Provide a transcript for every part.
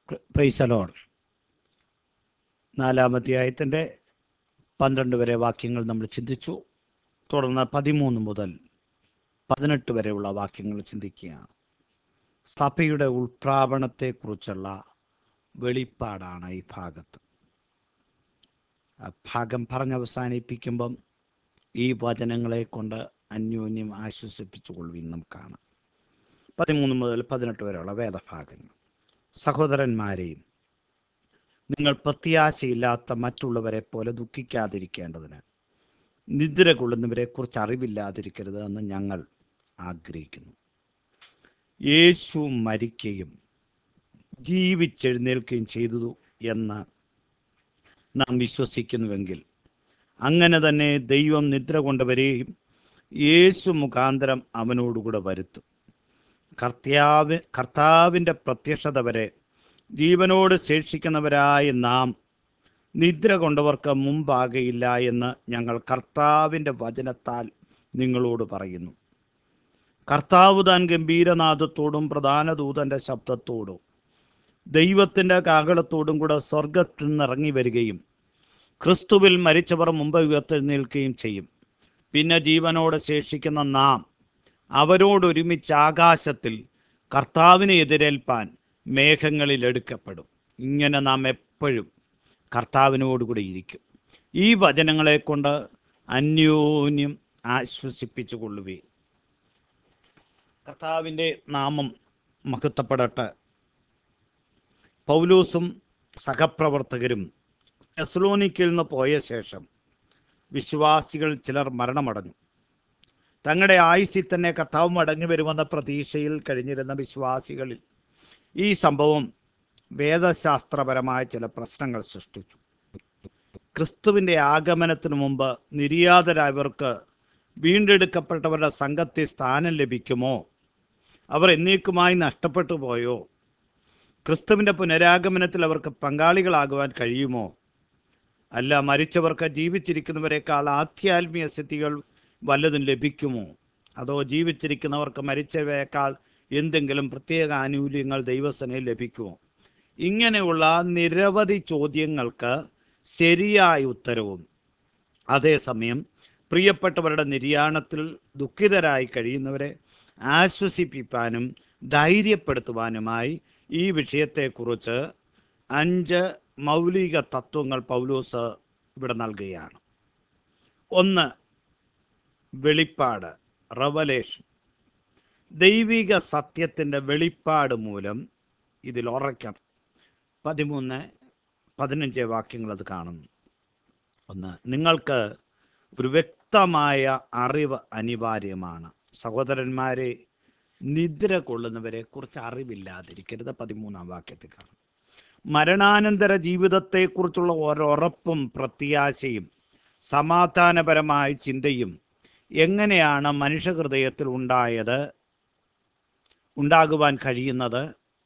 പ്രൈസലോൺ നാലാമധ്യായത്തിൻ്റെ പന്ത്രണ്ട് വരെ വാക്യങ്ങൾ നമ്മൾ ചിന്തിച്ചു തുടർന്ന് പതിമൂന്ന് മുതൽ പതിനെട്ട് വരെയുള്ള വാക്യങ്ങൾ ചിന്തിക്കുകയാണ് സഭയുടെ ഉൾപ്രാപണത്തെക്കുറിച്ചുള്ള വെളിപ്പാടാണ് ഈ ഭാഗത്ത് ആ ഭാഗം പറഞ്ഞവസാനിപ്പിക്കുമ്പം ഈ വചനങ്ങളെ കൊണ്ട് അന്യോന്യം ആശ്വസിപ്പിച്ചുകൊള്ളുവിൻ നമുക്കാണ് പതിമൂന്ന് മുതൽ പതിനെട്ട് വരെയുള്ള വേദഭാഗങ്ങൾ സഹോദരന്മാരെയും നിങ്ങൾ പ്രത്യാശയില്ലാത്ത മറ്റുള്ളവരെ പോലെ ദുഃഖിക്കാതിരിക്കേണ്ടതിന് നിദ്ര കൊള്ളുന്നവരെ കുറിച്ച് അറിവില്ലാതിരിക്കരുത് എന്ന് ഞങ്ങൾ ആഗ്രഹിക്കുന്നു യേശു മരിക്കുകയും ജീവിച്ചെഴുന്നേൽക്കുകയും ചെയ്തു എന്ന് നാം വിശ്വസിക്കുന്നുവെങ്കിൽ അങ്ങനെ തന്നെ ദൈവം നിദ്ര കൊണ്ടവരെയും യേശു മുഖാന്തരം അവനോടുകൂടെ വരുത്തും കർത്താവ് കർത്താവിൻ്റെ പ്രത്യക്ഷത വരെ ജീവനോട് ശേഷിക്കുന്നവരായ നാം നിദ്ര കൊണ്ടവർക്ക് മുമ്പാകയില്ല എന്ന് ഞങ്ങൾ കർത്താവിൻ്റെ വചനത്താൽ നിങ്ങളോട് പറയുന്നു കർത്താവ് താൻ ഗംഭീരനാഥത്തോടും പ്രധാന ദൂതൻ്റെ ശബ്ദത്തോടും ദൈവത്തിൻ്റെ കാകളത്തോടും കൂടെ സ്വർഗത്തിൽ നിന്ന് ഇറങ്ങി വരികയും ക്രിസ്തുവിൽ മരിച്ചവർ മുമ്പ് ഉയർത്തെഴുന്നേൽക്കുകയും ചെയ്യും പിന്നെ ജീവനോട് ശേഷിക്കുന്ന നാം അവരോടൊരുമിച്ച് ആകാശത്തിൽ കർത്താവിനെ എതിരേൽപ്പാൻ മേഘങ്ങളിൽ എടുക്കപ്പെടും ഇങ്ങനെ നാം എപ്പോഴും കർത്താവിനോടുകൂടി ഇരിക്കും ഈ വചനങ്ങളെ കൊണ്ട് അന്യോന്യം ആശ്വസിപ്പിച്ചു കൊള്ളുകയും കർത്താവിൻ്റെ നാമം മഹത്വപ്പെടട്ടെ പൗലൂസും സഹപ്രവർത്തകരും തെസ്ലോനിക്കിൽ നിന്ന് പോയ ശേഷം വിശ്വാസികൾ ചിലർ മരണമടഞ്ഞു തങ്ങളുടെ ആയുസ്സിൽ തന്നെ കർത്താവ് മടങ്ങി വരുമെന്ന പ്രതീക്ഷയിൽ കഴിഞ്ഞിരുന്ന വിശ്വാസികളിൽ ഈ സംഭവം വേദശാസ്ത്രപരമായ ചില പ്രശ്നങ്ങൾ സൃഷ്ടിച്ചു ക്രിസ്തുവിൻ്റെ ആഗമനത്തിനു മുമ്പ് നിര്യാതരായവർക്ക് വീണ്ടെടുക്കപ്പെട്ടവരുടെ സംഘത്തിൽ സ്ഥാനം ലഭിക്കുമോ അവർ എന്നേക്കുമായി നഷ്ടപ്പെട്ടു പോയോ ക്രിസ്തുവിൻ്റെ പുനരാഗമനത്തിൽ അവർക്ക് പങ്കാളികളാകുവാൻ കഴിയുമോ അല്ല മരിച്ചവർക്ക് ജീവിച്ചിരിക്കുന്നവരെക്കാൾ ആധ്യാത്മിക സ്ഥിതികൾ വല്ലതും ലഭിക്കുമോ അതോ ജീവിച്ചിരിക്കുന്നവർക്ക് മരിച്ചവയേക്കാൾ എന്തെങ്കിലും പ്രത്യേക ആനുകൂല്യങ്ങൾ ദൈവസനയിൽ ലഭിക്കുമോ ഇങ്ങനെയുള്ള നിരവധി ചോദ്യങ്ങൾക്ക് ശരിയായ ഉത്തരവും അതേസമയം പ്രിയപ്പെട്ടവരുടെ നിര്യാണത്തിൽ ദുഃഖിതരായി കഴിയുന്നവരെ ആശ്വസിപ്പിക്കാനും ധൈര്യപ്പെടുത്തുവാനുമായി ഈ വിഷയത്തെക്കുറിച്ച് അഞ്ച് മൗലിക തത്വങ്ങൾ പൗലോസ് ഇവിടെ നൽകുകയാണ് ഒന്ന് വെളിപ്പാട് റവലേഷൻ ദൈവിക സത്യത്തിൻ്റെ വെളിപ്പാട് മൂലം ഇതിൽ ഉറയ്ക്കണം പതിമൂന്ന് പതിനഞ്ച് വാക്യങ്ങൾ അത് കാണുന്നു ഒന്ന് നിങ്ങൾക്ക് ഒരു വ്യക്തമായ അറിവ് അനിവാര്യമാണ് സഹോദരന്മാരെ നിദ്ര കൊള്ളുന്നവരെ കുറിച്ച് അറിവില്ലാതിരിക്കരുത് പതിമൂന്നാം വാക്യത്തിൽ കാണും മരണാനന്തര ജീവിതത്തെക്കുറിച്ചുള്ള ഒരൊറപ്പും പ്രത്യാശയും സമാധാനപരമായ ചിന്തയും എങ്ങനെയാണ് മനുഷ്യഹൃദയത്തിൽ ഉണ്ടായത് ഉണ്ടാകുവാൻ കഴിയുന്നത്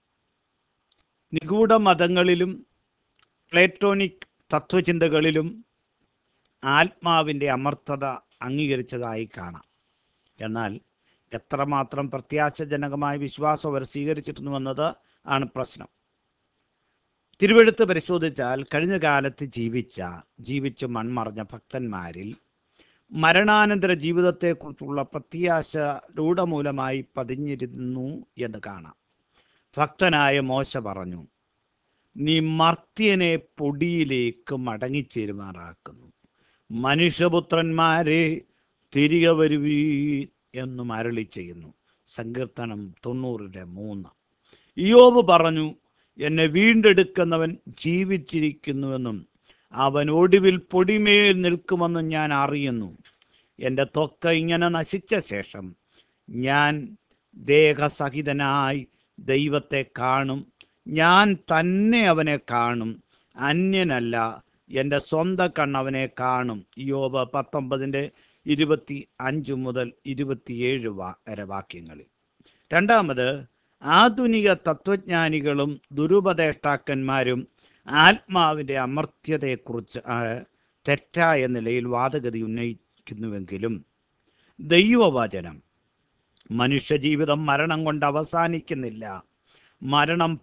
നിഗൂഢ മതങ്ങളിലും പ്ലേറ്റോണിക് തത്വചിന്തകളിലും ആത്മാവിൻ്റെ അമർത്തത അംഗീകരിച്ചതായി കാണാം എന്നാൽ എത്രമാത്രം പ്രത്യാശജനകമായ വിശ്വാസം അവർ സ്വീകരിച്ചിരുന്നുവെന്നത് ആണ് പ്രശ്നം തിരുവെഴുത്ത് പരിശോധിച്ചാൽ കഴിഞ്ഞ കാലത്ത് ജീവിച്ച ജീവിച്ച് മൺമറഞ്ഞ ഭക്തന്മാരിൽ മരണാനന്തര ജീവിതത്തെക്കുറിച്ചുള്ള പ്രത്യാശ രൂഢമൂലമായി പതിഞ്ഞിരുന്നു എന്ന് കാണാം ഭക്തനായ മോശ പറഞ്ഞു നീ മർത്യനെ പൊടിയിലേക്ക് മടങ്ങിച്ചേരുമാറാക്കുന്നു മനുഷ്യപുത്രന്മാരെ തിരികെ വരുവീ എന്നും അരളി ചെയ്യുന്നു സങ്കീർത്തനം തൊണ്ണൂറിൻ്റെ മൂന്ന് ഇയോബ് പറഞ്ഞു എന്നെ വീണ്ടെടുക്കുന്നവൻ ജീവിച്ചിരിക്കുന്നുവെന്നും അവൻ ഒടുവിൽ പൊടിമേൽ നിൽക്കുമെന്നും ഞാൻ അറിയുന്നു എൻ്റെ ത്വക്ക ഇങ്ങനെ നശിച്ച ശേഷം ഞാൻ ദേഹസഹിതനായി ദൈവത്തെ കാണും ഞാൻ തന്നെ അവനെ കാണും അന്യനല്ല എൻ്റെ സ്വന്തം കണ്ണവനെ കാണും യോബ് പത്തൊമ്പതിൻ്റെ ഇരുപത്തി അഞ്ച് മുതൽ ഇരുപത്തിയേഴ് വാ വരെ വാക്യങ്ങളിൽ രണ്ടാമത് ആധുനിക തത്വജ്ഞാനികളും ദുരുപദേഷ്ടാക്കന്മാരും ആത്മാവിൻ്റെ അമർത്യതയെക്കുറിച്ച് ആ, തെറ്റായ നിലയിൽ വാദഗതി ഉന്നയിക്കുന്നുവെങ്കിലും ദൈവവചനം മനുഷ്യജീവിതം മരണം കൊണ്ട് അവസാനിക്കുന്നില്ല മരണം പ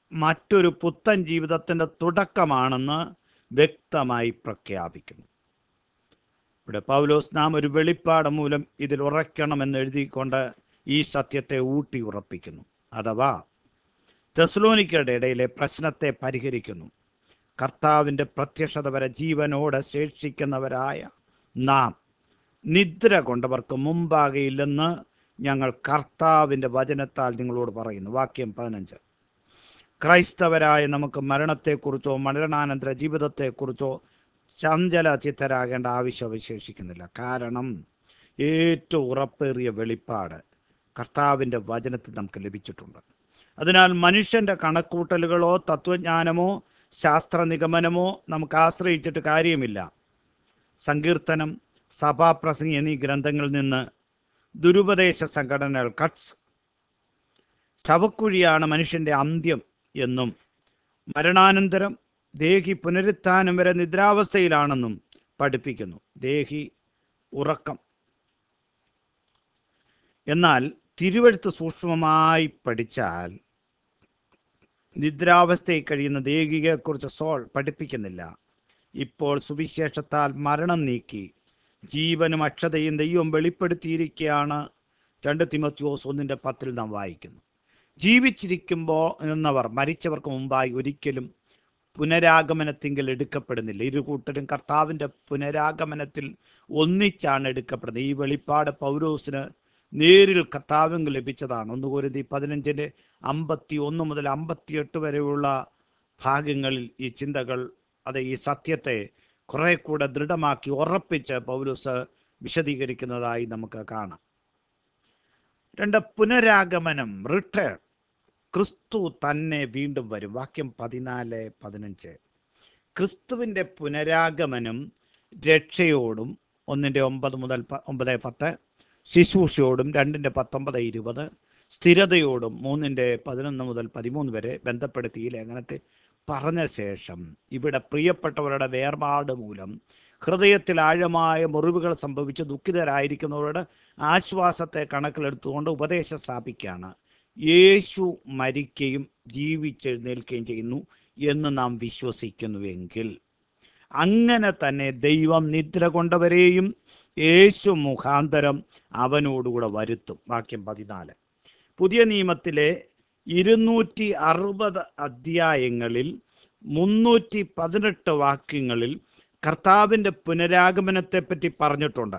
മറ്റൊരു പുത്തൻ ജീവിതത്തിൻ്റെ തുടക്കമാണെന്ന് വ്യക്തമായി പ്രഖ്യാപിക്കുന്നു ഇവിടെ പൗലോസ് നാം ഒരു വെളിപ്പാട് മൂലം ഇതിൽ ഉറയ്ക്കണമെന്ന് എഴുതിക്കൊണ്ട് ഈ സത്യത്തെ ഊട്ടി ഉറപ്പിക്കുന്നു അഥവാ തെസ്ലോനിക്കയുടെ ഇടയിലെ പ്രശ്നത്തെ പരിഹരിക്കുന്നു കർത്താവിൻ്റെ പ്രത്യക്ഷത വരെ ജീവനോടെ ശേഷിക്കുന്നവരായ നാം നിദ്ര കൊണ്ടവർക്ക് മുമ്പാകെയില്ലെന്ന് ഞങ്ങൾ കർത്താവിൻ്റെ വചനത്താൽ നിങ്ങളോട് പറയുന്നു വാക്യം പതിനഞ്ച് ക്രൈസ്തവരായ നമുക്ക് മരണത്തെക്കുറിച്ചോ മരണാനന്തര ജീവിതത്തെക്കുറിച്ചോ ചഞ്ചല ചിത്തരാകേണ്ട ആവശ്യം അവശേഷിക്കുന്നില്ല കാരണം ഏറ്റവും ഉറപ്പേറിയ വെളിപ്പാട് കർത്താവിൻ്റെ വചനത്തിൽ നമുക്ക് ലഭിച്ചിട്ടുണ്ട് അതിനാൽ മനുഷ്യൻ്റെ കണക്കൂട്ടലുകളോ തത്വജ്ഞാനമോ ശാസ്ത്ര നിഗമനമോ നമുക്ക് ആശ്രയിച്ചിട്ട് കാര്യമില്ല സങ്കീർത്തനം സഭാപ്രസംഗി എന്നീ ഗ്രന്ഥങ്ങളിൽ നിന്ന് ദുരുപദേശ സംഘടനകൾ കട്സ് ശവക്കുഴിയാണ് മനുഷ്യൻ്റെ അന്ത്യം എന്നും മരണാനന്തരം ദേഹി പുനരുത്ഥാനം വരെ നിദ്രാവസ്ഥയിലാണെന്നും പഠിപ്പിക്കുന്നു ദേഹി ഉറക്കം എന്നാൽ തിരുവഴുത്ത് സൂക്ഷ്മമായി പഠിച്ചാൽ നിദ്രാവസ്ഥയിൽ കഴിയുന്ന ദേഹികയെക്കുറിച്ച് സോൾ പഠിപ്പിക്കുന്നില്ല ഇപ്പോൾ സുവിശേഷത്താൽ മരണം നീക്കി ജീവനും അക്ഷതയും ദൈവം വെളിപ്പെടുത്തിയിരിക്കുകയാണ് രണ്ട് തിമത്യോസ് ഒന്നിൻ്റെ പത്തിൽ നാം വായിക്കുന്നു ജീവിച്ചിരിക്കുമ്പോൾ എന്നവർ മരിച്ചവർക്ക് മുമ്പായി ഒരിക്കലും പുനരാഗമനത്തിങ്കിൽ എടുക്കപ്പെടുന്നില്ല ഇരു കൂട്ടരും കർത്താവിൻ്റെ പുനരാഗമനത്തിൽ ഒന്നിച്ചാണ് എടുക്കപ്പെടുന്നത് ഈ വെളിപ്പാട് പൗരോസിന് നേരിൽ കർത്താവിന് ലഭിച്ചതാണ് ഒന്ന് കുരുതി പതിനഞ്ചിൻ്റെ അമ്പത്തി ഒന്ന് മുതൽ അമ്പത്തിയെട്ട് വരെയുള്ള ഭാഗങ്ങളിൽ ഈ ചിന്തകൾ അത് ഈ സത്യത്തെ കുറെ കൂടെ ദൃഢമാക്കി ഉറപ്പിച്ച് പൗലോസ് വിശദീകരിക്കുന്നതായി നമുക്ക് കാണാം രണ്ട് പുനരാഗമനം റിട്ടേൺ ക്രിസ്തു തന്നെ വീണ്ടും വരും വാക്യം പതിനാല് പതിനഞ്ച് ക്രിസ്തുവിൻ്റെ പുനരാഗമനം രക്ഷയോടും ഒന്നിൻ്റെ ഒമ്പത് മുതൽ പ- ഒമ്പത് പത്ത് ശുശ്രൂഷയോടും രണ്ടിൻ്റെ പത്തൊമ്പത് ഇരുപത് സ്ഥിരതയോടും മൂന്നിൻ്റെ പതിനൊന്ന് മുതൽ പതിമൂന്ന് വരെ ബന്ധപ്പെടുത്തി ഈ ലേഖനത്തെ പറഞ്ഞ ശേഷം ഇവിടെ പ്രിയപ്പെട്ടവരുടെ വേർപാട് മൂലം ഹൃദയത്തിൽ ആഴമായ മുറിവുകൾ സംഭവിച്ച് ദുഃഖിതരായിരിക്കുന്നവരുടെ ആശ്വാസത്തെ കണക്കിലെടുത്തുകൊണ്ട് ഉപദേശം സ്ഥാപിക്കുകയാണ് യേശു മരിക്കുകയും ജീവിച്ചെഴുന്നേൽക്കുകയും ചെയ്യുന്നു എന്ന് നാം വിശ്വസിക്കുന്നുവെങ്കിൽ അങ്ങനെ തന്നെ ദൈവം നിദ്ര കൊണ്ടവരെയും യേശു മുഖാന്തരം അവനോടുകൂടെ വരുത്തും വാക്യം പതിനാല് പുതിയ നിയമത്തിലെ ഇരുന്നൂറ്റി അറുപത് അധ്യായങ്ങളിൽ മുന്നൂറ്റി പതിനെട്ട് വാക്യങ്ങളിൽ കർത്താവിൻ്റെ പുനരാഗമനത്തെപ്പറ്റി പറഞ്ഞിട്ടുണ്ട്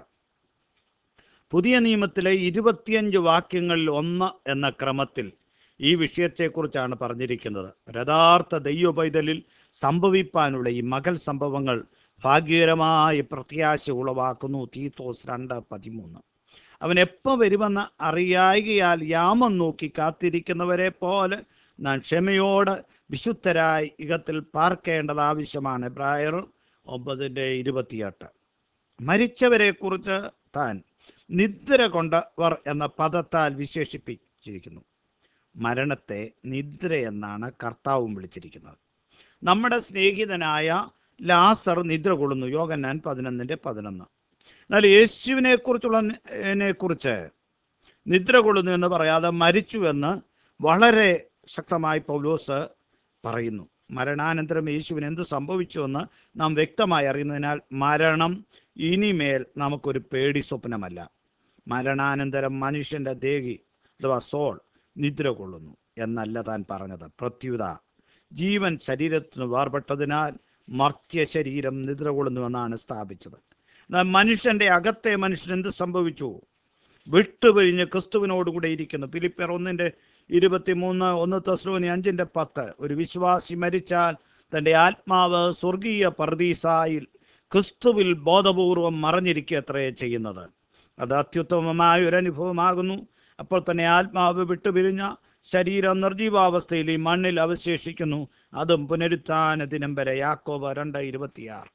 പുതിയ നിയമത്തിലെ ഇരുപത്തിയഞ്ച് വാക്യങ്ങളിൽ ഒന്ന് എന്ന ക്രമത്തിൽ ഈ വിഷയത്തെക്കുറിച്ചാണ് പറഞ്ഞിരിക്കുന്നത് യഥാർത്ഥ ദൈവ പൈതലിൽ സംഭവിപ്പാനുള്ള ഈ മകൾ സംഭവങ്ങൾ ഭാഗ്യകരമായ പ്രത്യാശ ഉളവാക്കുന്നു തീത്തോസ് രണ്ട് പതിമൂന്ന് അവൻ എപ്പോൾ വരുമെന്ന് അറിയായികയാൽ യാമം നോക്കി കാത്തിരിക്കുന്നവരെ പോലെ നാം ക്ഷമയോട് വിശുദ്ധരായി ഇകത്തിൽ പാർക്കേണ്ടത് ആവശ്യമാണ് പ്രായർ ഒമ്പതിൻ്റെ ഇരുപത്തിയെട്ട് മരിച്ചവരെ കുറിച്ച് താൻ നിദ്ര കൊണ്ടവർ എന്ന പദത്താൽ വിശേഷിപ്പിച്ചിരിക്കുന്നു മരണത്തെ നിദ്ര എന്നാണ് കർത്താവും വിളിച്ചിരിക്കുന്നത് നമ്മുടെ സ്നേഹിതനായ ലാസർ നിദ്ര കൊള്ളുന്നു യോഗന്നാൻ പതിനൊന്നിൻ്റെ പതിനൊന്ന് എന്നാൽ യേശുവിനെ കുറിച്ചുള്ള കുറിച്ച് നിദ്ര കൊള്ളുന്നു എന്ന് പറയാതെ മരിച്ചു എന്ന് വളരെ ശക്തമായി പൗലോസ് പറയുന്നു മരണാനന്തരം യേശുവിന് എന്ത് സംഭവിച്ചുവെന്ന് നാം വ്യക്തമായി അറിയുന്നതിനാൽ മരണം ഇനിമേൽ നമുക്കൊരു പേടി സ്വപ്നമല്ല മരണാനന്തരം മനുഷ്യന്റെ ദേഹി അഥവാ സോൾ നിദ്ര കൊള്ളുന്നു എന്നല്ല താൻ പറഞ്ഞത് പ്രത്യുത ജീവൻ ശരീരത്തിന് വേർപെട്ടതിനാൽ മർത്യ ശരീരം നിദ്ര കൊള്ളുന്നുവെന്നാണ് സ്ഥാപിച്ചത് എന്നാൽ മനുഷ്യന്റെ അകത്തെ മനുഷ്യൻ എന്ത് സംഭവിച്ചു വിട്ടുപിരിഞ്ഞ് ക്രിസ്തുവിനോടുകൂടെ ഇരിക്കുന്നു ഫിലിപ്പിയർ ഒന്നിന്റെ ഇരുപത്തിമൂന്ന് ഒന്ന് തസ്ലോനി അഞ്ചിന്റെ പത്ത് ഒരു വിശ്വാസി മരിച്ചാൽ തൻ്റെ ആത്മാവ് സ്വർഗീയ പർദീസായിൽ ക്രിസ്തുവിൽ ബോധപൂർവം മറഞ്ഞിരിക്കുക അത്രേ ചെയ്യുന്നത് അത് അത്യുത്തമമായ ഒരു അനുഭവമാകുന്നു അപ്പോൾ തന്നെ ആത്മാവ് വിട്ടുപിരിഞ്ഞ ശരീരം നിർജീവാവസ്ഥയിൽ ഈ മണ്ണിൽ അവശേഷിക്കുന്നു അതും പുനരുത്ഥാന ദിനം വരെ യാക്കോബ രണ്ട് ഇരുപത്തിയാറ്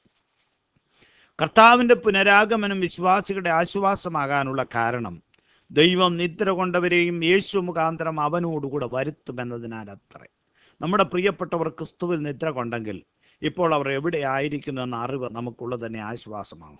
കർത്താവിൻ്റെ പുനരാഗമനം വിശ്വാസികളുടെ ആശ്വാസമാകാനുള്ള കാരണം ദൈവം നിദ്ര കൊണ്ടവരെയും യേശു മുഖാന്തരം അവനോടുകൂടെ വരുത്തുമെന്നതിനാൽ അത്രേ നമ്മുടെ പ്രിയപ്പെട്ടവർ ക്രിസ്തുവിൽ നിദ്ര കൊണ്ടെങ്കിൽ ഇപ്പോൾ അവർ എവിടെ ആയിരിക്കുന്നു എന്ന അറിവ് നമുക്കുള്ളത് തന്നെ ആശ്വാസമാകും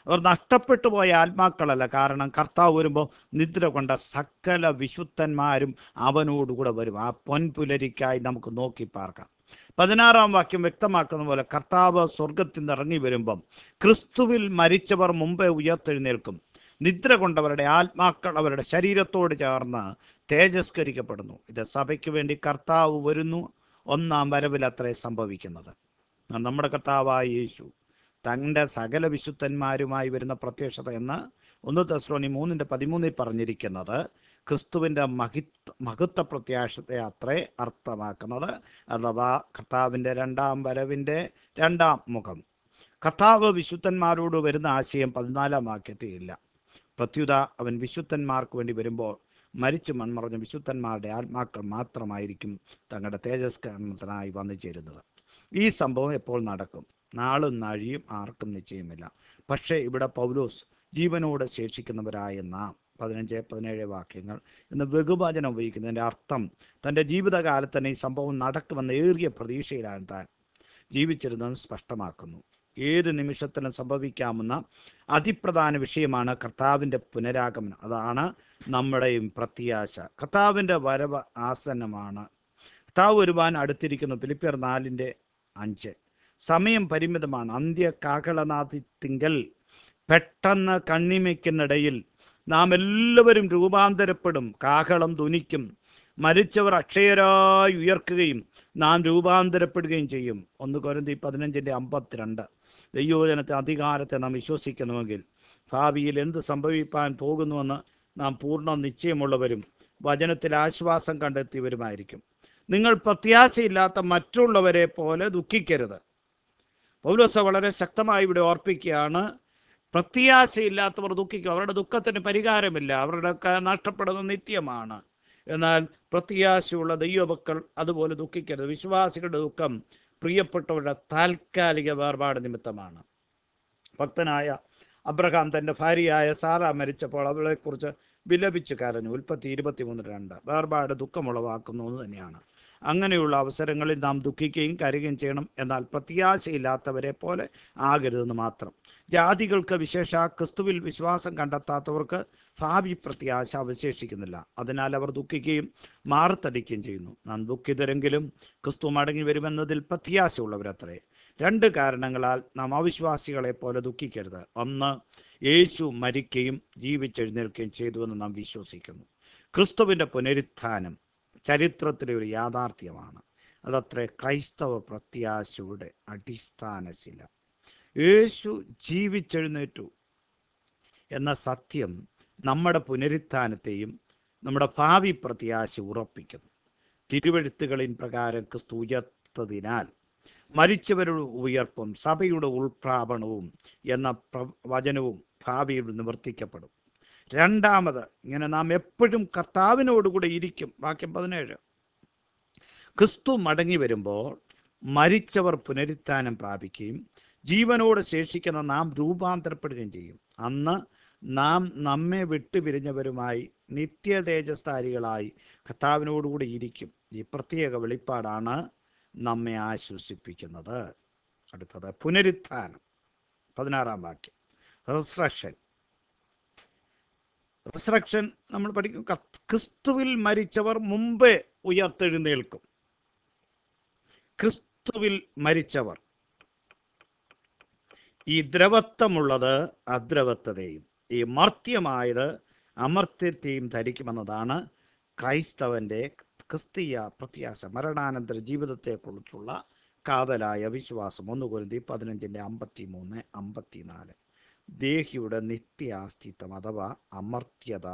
അവർ നഷ്ടപ്പെട്ടു പോയ ആത്മാക്കളല്ല കാരണം കർത്താവ് വരുമ്പോൾ നിദ്ര കൊണ്ട സകല വിശുദ്ധന്മാരും അവനോടുകൂടെ വരും ആ പൊൻപുലരിക്കായി നമുക്ക് നോക്കി പാർക്കാം പതിനാറാം വാക്യം വ്യക്തമാക്കുന്ന പോലെ കർത്താവ് സ്വർഗത്തിൽ നിന്ന് ഇറങ്ങി വരുമ്പം ക്രിസ്തുവിൽ മരിച്ചവർ മുമ്പേ ഉയർത്തെഴുന്നേൽക്കും നിദ്ര കൊണ്ടവരുടെ ആത്മാക്കൾ അവരുടെ ശരീരത്തോട് ചേർന്ന് തേജസ്കരിക്കപ്പെടുന്നു ഇത് സഭയ്ക്ക് വേണ്ടി കർത്താവ് വരുന്നു ഒന്നാം വരവിൽ അത്രേ സംഭവിക്കുന്നത് നമ്മുടെ കർത്താവായ യേശു തൻ്റെ സകല വിശുദ്ധന്മാരുമായി വരുന്ന പ്രത്യക്ഷത എന്ന് ഒന്ന് തെസ്രോണി മൂന്നിൻ്റെ പതിമൂന്നിൽ പറഞ്ഞിരിക്കുന്നത് ക്രിസ്തുവിൻ്റെ മഹിത് മഹത്വ പ്രത്യാശത്തെ അത്രേ അർത്ഥമാക്കുന്നത് അഥവാ കർത്താവിൻ്റെ രണ്ടാം വരവിൻ്റെ രണ്ടാം മുഖം കർത്താവ് വിശുദ്ധന്മാരോട് വരുന്ന ആശയം പതിനാലാം വാക്യത്തിൽ ഇല്ല പ്രത്യുത അവൻ വിശുദ്ധന്മാർക്ക് വേണ്ടി വരുമ്പോൾ മരിച്ചു മൺമറഞ്ഞ വിശുദ്ധന്മാരുടെ ആത്മാക്കൾ മാത്രമായിരിക്കും തങ്ങളുടെ തേജസ്കരണത്തിനായി വന്നു ചേരുന്നത് ഈ സംഭവം എപ്പോൾ നടക്കും നാളും നാഴിയും ആർക്കും നിശ്ചയമില്ല പക്ഷേ ഇവിടെ പൗലോസ് ജീവനോടെ ശേഷിക്കുന്നവരായ നാം പതിനഞ്ച് പതിനേഴ് വാക്യങ്ങൾ എന്ന് ബഹുവചനം ഉപയോഗിക്കുന്നതിൻ്റെ അർത്ഥം തൻ്റെ ജീവിതകാലത്ത് തന്നെ ഈ സംഭവം നടക്കുമെന്ന ഏറിയ പ്രതീക്ഷയിലാണ് താൻ ജീവിച്ചിരുന്നതെന്ന് സ്പഷ്ടമാക്കുന്നു ഏത് നിമിഷത്തിലും സംഭവിക്കാവുന്ന അതിപ്രധാന വിഷയമാണ് കർത്താവിൻ്റെ പുനരാഗമനം അതാണ് നമ്മുടെയും പ്രത്യാശ കർത്താവിൻ്റെ വരവ് ആസന്നമാണ് കർത്താവ് വരുവാൻ അടുത്തിരിക്കുന്നു ഫിലിപ്പിയർ നാലിൻ്റെ അഞ്ച് സമയം പരിമിതമാണ് അന്ത്യ കാകളനാഥത്തിങ്കൽ പെട്ടെന്ന് കണ്ണിമയ്ക്കുന്നിടയിൽ നാം എല്ലാവരും രൂപാന്തരപ്പെടും കാഹളം ധ്വനിക്കും മരിച്ചവർ അക്ഷയരായി ഉയർക്കുകയും നാം രൂപാന്തരപ്പെടുകയും ചെയ്യും ഒന്ന് കൊരന്തി പതിനഞ്ചിൻ്റെ അമ്പത്തിരണ്ട് ദൈവജനത്തെ അധികാരത്തെ നാം വിശ്വസിക്കുന്നുവെങ്കിൽ ഭാവിയിൽ എന്ത് സംഭവിപ്പാൻ പോകുന്നുവെന്ന് നാം പൂർണ്ണ നിശ്ചയമുള്ളവരും വചനത്തിൽ ആശ്വാസം കണ്ടെത്തിയവരുമായിരിക്കും നിങ്ങൾ പ്രത്യാശയില്ലാത്ത മറ്റുള്ളവരെ പോലെ ദുഃഖിക്കരുത് പൗലോസ വളരെ ശക്തമായി ഇവിടെ ഓർപ്പിക്കുകയാണ് പ്രത്യാശയില്ലാത്തവർ ദുഃഖിക്കും അവരുടെ ദുഃഖത്തിന് പരിഹാരമില്ല അവരുടെ ക- നഷ്ടപ്പെടുന്നത് നിത്യമാണ് എന്നാൽ പ്രത്യാശയുള്ള ദൈവമക്കൾ അതുപോലെ ദുഃഖിക്കരുത് വിശ്വാസികളുടെ ദുഃഖം പ്രിയപ്പെട്ടവരുടെ താൽക്കാലിക വേർപാട് നിമിത്തമാണ് ഭക്തനായ അബ്രഹാം തൻ്റെ ഭാര്യയായ സാറ മരിച്ചപ്പോൾ അവളെക്കുറിച്ച് വിലപിച്ച് കരഞ്ഞു ഉൽപ്പത്തി ഇരുപത്തിമൂന്ന് രണ്ട് വേർപാട് ദുഃഖമുളവാക്കുന്ന ഒന്ന് തന്നെയാണ് അങ്ങനെയുള്ള അവസരങ്ങളിൽ നാം ദുഃഖിക്കുകയും കരയുകയും ചെയ്യണം എന്നാൽ പ്രത്യാശയില്ലാത്തവരെ പോലെ ആകരുതെന്ന് മാത്രം ജാതികൾക്ക് വിശേഷ ക്രിസ്തുവിൽ വിശ്വാസം കണ്ടെത്താത്തവർക്ക് ഭാവി പ്രത്യാശ അവശേഷിക്കുന്നില്ല അതിനാൽ അവർ ദുഃഖിക്കുകയും മാറത്തടിക്കുകയും ചെയ്യുന്നു നാം ദുഃഖിതരെങ്കിലും ക്രിസ്തു മടങ്ങി വരുമെന്നതിൽ പ്രത്യാശയുള്ളവരത്രേ രണ്ട് കാരണങ്ങളാൽ നാം അവിശ്വാസികളെ പോലെ ദുഃഖിക്കരുത് ഒന്ന് യേശു മരിക്കുകയും ജീവിച്ചെഴുന്നേൽക്കുകയും ചെയ്തുവെന്ന് നാം വിശ്വസിക്കുന്നു ക്രിസ്തുവിൻ്റെ പുനരുത്ഥാനം ചരിത്രത്തിലെ ഒരു യാഥാർത്ഥ്യമാണ് അതത്രേ ക്രൈസ്തവ പ്രത്യാശയുടെ അടിസ്ഥാനശില യേശു ജീവിച്ചെഴുന്നേറ്റു എന്ന സത്യം നമ്മുടെ പുനരുത്ഥാനത്തെയും നമ്മുടെ ഭാവി പ്രത്യാശ ഉറപ്പിക്കുന്നു തിരുവഴുത്തുകളിൻ പ്രകാരം ക്രിസ്തു ഉയർത്തതിനാൽ മരിച്ചവരുടെ ഉയർപ്പും സഭയുടെ ഉൾപ്രാപണവും എന്ന പ്ര- വചനവും ഭാവിയിൽ നിവർത്തിക്കപ്പെടും രണ്ടാമത് ഇങ്ങനെ നാം എപ്പോഴും കർത്താവിനോടുകൂടെ ഇരിക്കും വാക്യം പതിനേഴ് ക്രിസ്തു മടങ്ങി വരുമ്പോൾ മരിച്ചവർ പുനരുത്ഥാനം പ്രാപിക്കുകയും ജീവനോട് ശേഷിക്കുന്ന നാം രൂപാന്തരപ്പെടുകയും ചെയ്യും അന്ന് നാം നമ്മെ വിട്ടുപിരിഞ്ഞവരുമായി നിത്യ തേജസ്ഥാരികളായി കർത്താവിനോടുകൂടി ഇരിക്കും ഈ പ്രത്യേക വെളിപ്പാടാണ് നമ്മെ ആശ്വസിപ്പിക്കുന്നത് അടുത്തത് പുനരുത്ഥാനം പതിനാറാം വാക്യം റിസ്ട്രക്ഷൻ റിസ്ട്രക്ഷൻ നമ്മൾ പഠിക്കും കർത്ത- ക്രിസ്തുവിൽ മരിച്ചവർ മുമ്പേ ഉയർത്തെഴുന്നേൽക്കും ക്രിസ്തുവിൽ മരിച്ചവർ ഈ ദ്രവത്വമുള്ളത് അദ്രവത്വതയും ഈ മർത്യമായത് അമർത്യത്തെയും ധരിക്കുമെന്നതാണ് ക്രൈസ്തവന്റെ ക്രിസ്തീയ പ്രത്യാശ മരണാനന്തര ജീവിതത്തെക്കുറിച്ചുള്ള കാതലായ വിശ്വാസം ഒന്ന് കുരുതി പതിനഞ്ചിൻ്റെ അമ്പത്തി മൂന്ന് അമ്പത്തിനാല് ദേഹിയുടെ നിത്യാസ്തിത്വം അഥവാ അമർത്യത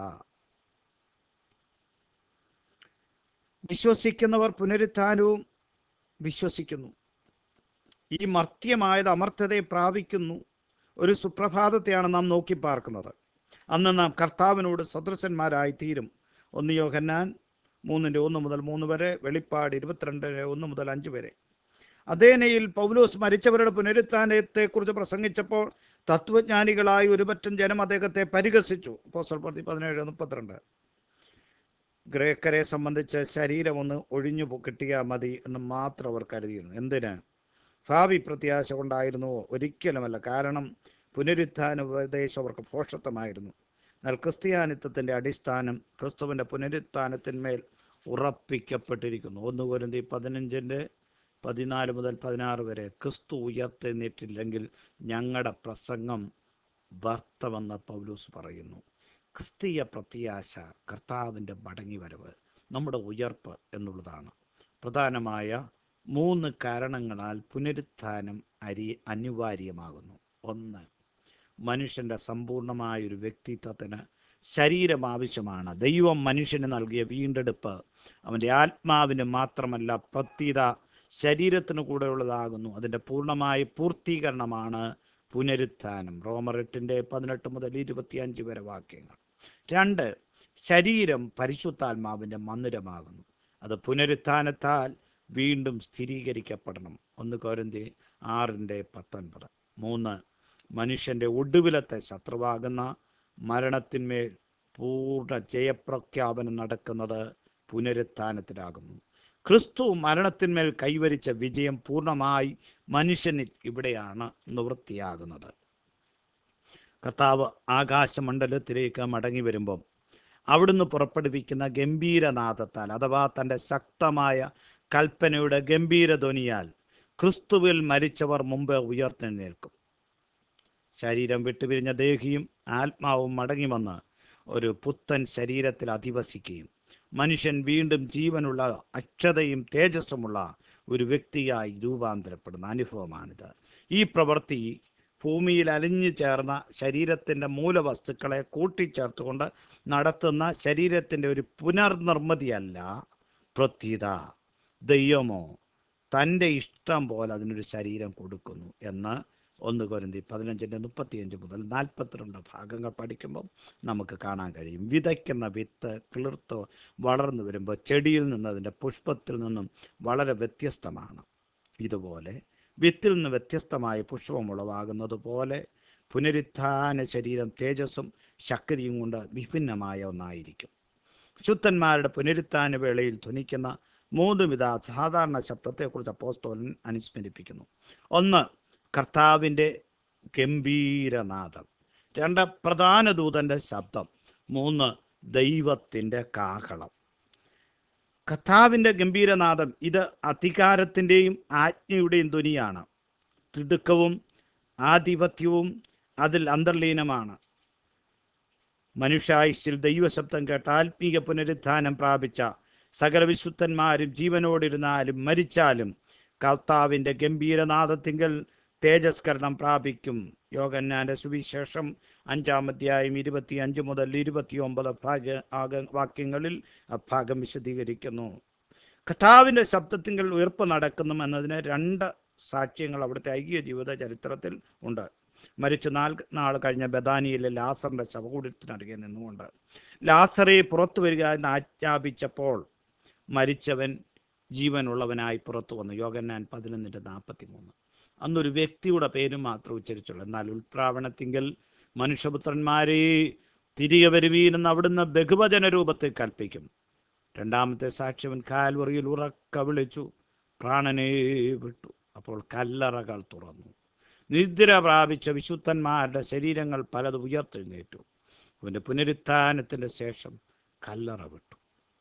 വിശ്വസിക്കുന്നവർ പുനരുത്ഥാനവും വിശ്വസിക്കുന്നു ഈ മർത്യമായത് അമർത്യതയെ പ്രാപിക്കുന്നു ഒരു സുപ്രഭാതത്തെയാണ് നാം നോക്കി പാർക്കുന്നത് അന്ന് നാം കർത്താവിനോട് സദൃശന്മാരായി തീരും ഒന്ന് യോഹന്നാൻ മൂന്നിൻ്റെ ഒന്ന് മുതൽ മൂന്ന് വരെ വെളിപ്പാട് ഇരുപത്തിരണ്ടിന് ഒന്ന് മുതൽ അഞ്ച് വരെ അതേനയിൽ പൗലോസ് മരിച്ചവരുടെ പുനരുത്ഥാനത്തെക്കുറിച്ച് പ്രസംഗിച്ചപ്പോൾ തത്വജ്ഞാനികളായ ഒരുപറ്റം ജനം അദ്ദേഹത്തെ പരിഹസിച്ചു അപ്പോസ്തലർ പ്രവൃത്തി പതിനേഴ് മുപ്പത്തിരണ്ട് ഗ്രേക്കരെ സംബന്ധിച്ച് ശരീരം ഒന്ന് ഒഴിഞ്ഞു പോ- കിട്ടിയാൽ മതി എന്ന് മാത്രം അവർ കരുതിയിരുന്നു എന്തിന് ഭാവി പ്രത്യാശ കൊണ്ടായിരുന്നുവോ ഒരിക്കലുമല്ല കാരണം പുനരുത്ഥാന ഉപദേശം അവർക്ക് ഭോഷത്വമായിരുന്നു എന്നാൽ ക്രിസ്ത്യാനിത്വത്തിൻ്റെ അടിസ്ഥാനം ക്രിസ്തുവിൻ്റെ പുനരുത്ഥാനത്തിന്മേൽ ഉറപ്പിക്കപ്പെട്ടിരിക്കുന്നു ഒന്ന് കുരുന്തി പതിനഞ്ചിൻ്റെ പതിനാല് മുതൽ പതിനാറ് വരെ ക്രിസ്തു ഉയർത്തെഴുന്നേറ്റില്ലെങ്കിൽ ഞങ്ങളുടെ പ്രസംഗം വ്യർത്ഥമെന്ന് പൗലൂസ് പറയുന്നു ക്രിസ്തീയ പ്രത്യാശ കർത്താവിൻ്റെ മടങ്ങിവരവ് നമ്മുടെ ഉയർപ്പ് എന്നുള്ളതാണ് പ്രധാനമായ മൂന്ന് കാരണങ്ങളാൽ പുനരുത്ഥാനം അരി അനിവാര്യമാകുന്നു ഒന്ന് മനുഷ്യൻ്റെ സമ്പൂർണമായ ഒരു വ്യക്തിത്വത്തിന് ശരീരം ആവശ്യമാണ് ദൈവം മനുഷ്യന് നൽകിയ വീണ്ടെടുപ്പ് അവൻ്റെ ആത്മാവിന് മാത്രമല്ല പ്രത്യത ശരീരത്തിന് കൂടെ ഉള്ളതാകുന്നു അതിൻ്റെ പൂർണ്ണമായ പൂർത്തീകരണമാണ് പുനരുത്ഥാനം റോമർ എട്ടിൻ്റെ പതിനെട്ട് മുതൽ ഇരുപത്തിയഞ്ച് വരെ വാക്യങ്ങൾ രണ്ട് ശരീരം പരിശുദ്ധാത്മാവിൻ്റെ മന്ദിരമാകുന്നു അത് പുനരുത്ഥാനത്താൽ വീണ്ടും സ്ഥിരീകരിക്കപ്പെടണം ഒന്ന് കോരന്തി ആറിൻ്റെ പത്തൊൻപത് മൂന്ന് മനുഷ്യൻ്റെ ഒടുവിലത്തെ ശത്രുവാകുന്ന മരണത്തിന്മേൽ പൂർണ്ണ ജയപ്രഖ്യാപനം നടക്കുന്നത് പുനരുത്ഥാനത്തിലാകുന്നു ക്രിസ്തു മരണത്തിന്മേൽ കൈവരിച്ച വിജയം പൂർണ്ണമായി മനുഷ്യനിൽ ഇവിടെയാണ് നിവൃത്തിയാകുന്നത് കർത്താവ് ആകാശമണ്ഡലത്തിലേക്ക് മടങ്ങി വരുമ്പം അവിടുന്ന് പുറപ്പെടുവിക്കുന്ന ഗംഭീരനാദത്താൽ അഥവാ തൻ്റെ ശക്തമായ കൽപ്പനയുടെ ഗംഭീരധ്വനിയാൽ ക്രിസ്തുവിൽ മരിച്ചവർ മുമ്പ് ഉയർത്തെഴുന്നേൽക്കും ശരീരം വിട്ടുപിരിഞ്ഞ ദേഹിയും ആത്മാവും മടങ്ങി വന്ന് ഒരു പുത്തൻ ശരീരത്തിൽ അധിവസിക്കുകയും മനുഷ്യൻ വീണ്ടും ജീവനുള്ള അക്ഷതയും തേജസ്സുമുള്ള ഒരു വ്യക്തിയായി രൂപാന്തരപ്പെടുന്ന അനുഭവമാണിത് ഈ പ്രവൃത്തി ഭൂമിയിൽ അലിഞ്ഞു ചേർന്ന ശരീരത്തിൻ്റെ മൂലവസ്തുക്കളെ കൂട്ടിച്ചേർത്തുകൊണ്ട് നടത്തുന്ന ശരീരത്തിൻ്റെ ഒരു പുനർനിർമ്മിതിയല്ല പ്രത്യുത ദൈവമോ തൻ്റെ ഇഷ്ടം പോലെ അതിനൊരു ശരീരം കൊടുക്കുന്നു എന്ന് ഒന്ന് കൊരന്തി പതിനഞ്ചിൻ്റെ മുപ്പത്തിയഞ്ച് മുതൽ നാൽപ്പത്തിരണ്ട് ഭാഗങ്ങൾ പഠിക്കുമ്പോൾ നമുക്ക് കാണാൻ കഴിയും വിതയ്ക്കുന്ന വിത്ത് കിളിർത്ത് വളർന്നു വരുമ്പോൾ ചെടിയിൽ നിന്ന് അതിൻ്റെ പുഷ്പത്തിൽ നിന്നും വളരെ വ്യത്യസ്തമാണ് ഇതുപോലെ വിത്തിൽ നിന്ന് വ്യത്യസ്തമായ പുഷ്പം ഉളവാകുന്നത് പോലെ പുനരുത്ഥാന ശരീരം തേജസ്സും ശക്തിയും കൊണ്ട് വിഭിന്നമായ ഒന്നായിരിക്കും ശുദ്ധന്മാരുടെ പുനരുത്ഥാന വേളയിൽ ധ്വനിക്കുന്ന മൂന്ന് വിധ സാധാരണ ശബ്ദത്തെക്കുറിച്ച് അപ്പോസ്തോലൻ അനുസ്മരിപ്പിക്കുന്നു ഒന്ന് കർത്താവിൻ്റെ ഗംഭീരനാദം രണ്ട് പ്രധാന ദൂതൻ്റെ ശബ്ദം മൂന്ന് ദൈവത്തിൻ്റെ കാഹളം കർത്താവിൻ്റെ ഗംഭീരനാദം ഇത് അധികാരത്തിൻ്റെയും ആജ്ഞയുടെയും ധ്വനിയാണ് തിടുക്കവും ആധിപത്യവും അതിൽ അന്തർലീനമാണ് മനുഷ്യായുഷിൽ ദൈവശബ്ദം കേട്ട ആത്മീയ പുനരുത്ഥാനം പ്രാപിച്ച സകല വിശുദ്ധന്മാരും ജീവനോടിരുന്നാലും മരിച്ചാലും കർത്താവിൻ്റെ ഗംഭീരനാദത്തിങ്കൽ തേജസ്കരണം പ്രാപിക്കും യോഗന്നാന്റെ സുവിശേഷം അഞ്ചാം അധ്യായം ഇരുപത്തി അഞ്ച് മുതൽ ഇരുപത്തി ഒമ്പത് ഭാഗ ആക വാക്യങ്ങളിൽ ആ ഭാഗം വിശദീകരിക്കുന്നു കഥാവിൻ്റെ ശബ്ദത്തിങ്കൽ ഉയർപ്പ് നടക്കുന്നു എന്നതിന് രണ്ട് സാക്ഷ്യങ്ങൾ അവിടുത്തെ ഐക്യ ജീവിത ചരിത്രത്തിൽ ഉണ്ട് മരിച്ചു നാല് നാൾ കഴിഞ്ഞ ബദാനിയിലെ ലാസറിന്റെ ശവകൂടത്തിനടുകെ നിന്നുകൊണ്ട് ലാസറെ പുറത്തു വരിക എന്ന് ആജ്ഞാപിച്ചപ്പോൾ മരിച്ചവൻ ജീവനുള്ളവനായി പുറത്തു വന്നു യോഗന്നാൻ പതിനൊന്നിൻ്റെ നാൽപ്പത്തി മൂന്ന് അന്നൊരു വ്യക്തിയുടെ പേര് മാത്രം ഉച്ചരിച്ചുള്ളൂ എന്നാൽ ഉൽപ്രാവണത്തിങ്കൽ മനുഷ്യപുത്രന്മാരെ തിരികെ വരുവീനെന്ന് അവിടുന്ന് ബഹുവചന രൂപത്തിൽ കൽപ്പിക്കും രണ്ടാമത്തെ സാക്ഷ്യവൻ കാൽവറിയിൽ ഉറക്ക വിളിച്ചു പ്രാണനെ വിട്ടു അപ്പോൾ കല്ലറകൾ തുറന്നു നിദ്ര പ്രാപിച്ച വിശുദ്ധന്മാരുടെ ശരീരങ്ങൾ പലത് ഉയർത്തെഴുന്നേറ്റു അവൻ്റെ പുനരുത്ഥാനത്തിൻ്റെ ശേഷം കല്ലറ വിട്ടു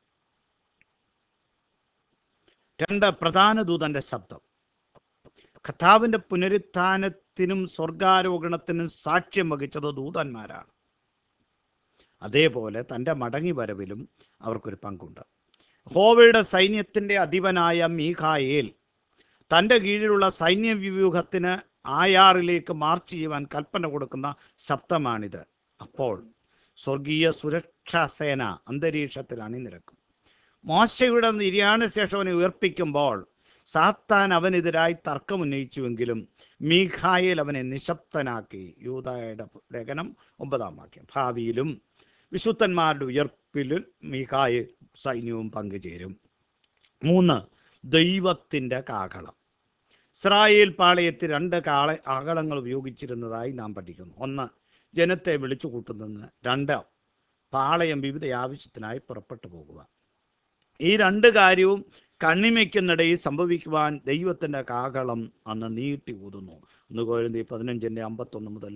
രണ്ട് പ്രധാന ദൂതന്റെ ശബ്ദം കഥാവിന്റെ പുനരുത്ഥാനത്തിനും സ്വർഗാരോഹണത്തിനും സാക്ഷ്യം വഹിച്ചത് ദൂതന്മാരാണ് അതേപോലെ തൻ്റെ മടങ്ങി വരവിലും അവർക്കൊരു പങ്കുണ്ട് ഹോവയുടെ സൈന്യത്തിൻ്റെ അധിപനായ മീഖായേൽ തൻ്റെ കീഴിലുള്ള സൈന്യ വ്യൂഹത്തിന് ആയാറിലേക്ക് മാർച്ച് ചെയ്യുവാൻ കൽപ്പന കൊടുക്കുന്ന ശബ്ദമാണിത് അപ്പോൾ സ്വർഗീയ സുരക്ഷാ സേന അന്തരീക്ഷത്തിൽ അണിനിരക്കും മോശയുടെ നിര്യാണ ശേഷം അവനെ ഉയർപ്പിക്കുമ്പോൾ സാത്താൻ അവനെതിരായി തർക്കമുന്നയിച്ചുവെങ്കിലും മീഖായേൽ അവനെ നിശബ്ദനാക്കി യൂതായുടെ ലേഖനം ഒമ്പതാം വാക്യം ഭാവിയിലും വിശുദ്ധന്മാരുടെ ഉയർപ്പിൽ മീഖായേൽ സൈന്യവും പങ്കുചേരും മൂന്ന് ദൈവത്തിൻ്റെ കാഹളം ഇസ്രായേൽ പാളയത്തിൽ രണ്ട് കാള ആകളങ്ങൾ ഉപയോഗിച്ചിരുന്നതായി നാം പഠിക്കുന്നു ഒന്ന് ജനത്തെ വിളിച്ചു കൂട്ടുന്നതിന് രണ്ട് പാളയം വിവിധ ആവശ്യത്തിനായി പുറപ്പെട്ടു പോകുക ഈ രണ്ട് കാര്യവും കണ്ണിമയ്ക്കുന്നിടയിൽ സംഭവിക്കുവാൻ ദൈവത്തിൻ്റെ കാഹളം അന്ന് നീട്ടി ഊതുന്നു ഒന്ന് കോരുന്തി പതിനഞ്ചിൻ്റെ അമ്പത്തൊന്ന് മുതൽ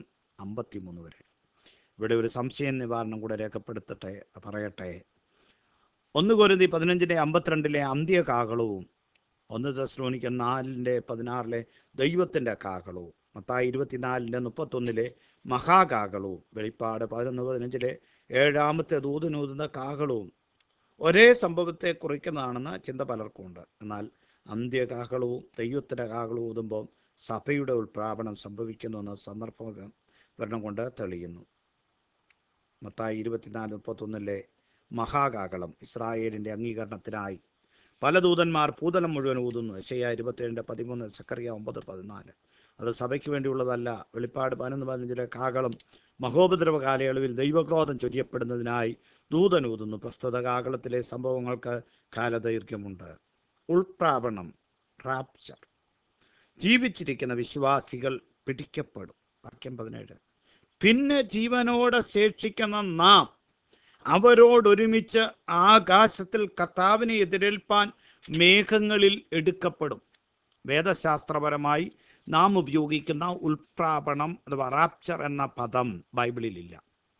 അമ്പത്തിമൂന്ന് വരെ ഇവിടെ ഒരു സംശയ നിവാരണം കൂടെ രേഖപ്പെടുത്തട്ടെ പറയട്ടെ ഒന്ന് കോരുതി പതിനഞ്ചിൻ്റെ അമ്പത്തിരണ്ടിലെ അന്ത്യകാകളവും ഒന്ന് ദശ്രോനിക്ക് നാലിൻ്റെ പതിനാറിലെ ദൈവത്തിൻ്റെ കാകളവും മത്തായി ഇരുപത്തിനാലിൻ്റെ മുപ്പത്തൊന്നിലെ മഹാകാകളവും വെളിപ്പാട് പതിനൊന്ന് പതിനഞ്ചിലെ ഏഴാമത്തെ ദൂതനൂതുന്ന കാകളവും ഒരേ സംഭവത്തെ കുറിക്കുന്നതാണെന്ന് ചിന്ത പലർക്കുമുണ്ട് എന്നാൽ അന്ത്യകാകളവും ദൈവത്തിൻ്റെ കാകളവും ഊതുമ്പോൾ സഭയുടെ ഉൾപ്രാപണം സംഭവിക്കുന്നുവെന്ന് സന്ദർഭ വിവരണം കൊണ്ട് തെളിയുന്നു മത്തായി ഇരുപത്തിനാല് മുപ്പത്തൊന്നിലെ മഹാകാകളം ഇസ്രായേലിൻ്റെ അംഗീകരണത്തിനായി പല ദൂതന്മാർ ഭൂതലം മുഴുവൻ ഊതുന്നു യശയ ഇരുപത്തേഴിൻ്റെ പതിമൂന്ന് സക്കറിയ ഒമ്പത് പതിനാല് അത് സഭയ്ക്ക് വേണ്ടിയുള്ളതല്ല വെളിപ്പാട് പതിനൊന്ന് പതിനഞ്ചിലെ കാകളം മഹോപദ്രവ കാലയളവിൽ ദൈവക്രോധം ചൊരിയപ്പെടുന്നതിനായി ദൂതൻ ഊതുന്നു പ്രസ്തുത കാകളത്തിലെ സംഭവങ്ങൾക്ക് കാലദൈർഘ്യമുണ്ട് ഉൾപ്രാപണം റാപ്ചർ ജീവിച്ചിരിക്കുന്ന വിശ്വാസികൾ പിടിക്കപ്പെടും വാക്യം പതിനേഴ് പിന്നെ ജീവനോടെ ശേഷിക്കുന്ന നാം അവരോടൊരുമിച്ച് ആകാശത്തിൽ കർത്താവിനെ എതിരേൽപ്പാൻ മേഘങ്ങളിൽ എടുക്കപ്പെടും വേദശാസ്ത്രപരമായി നാം ഉപയോഗിക്കുന്ന ഉൾപ്രാപണം അഥവാ റാപ്ചർ എന്ന പദം ബൈബിളിലില്ല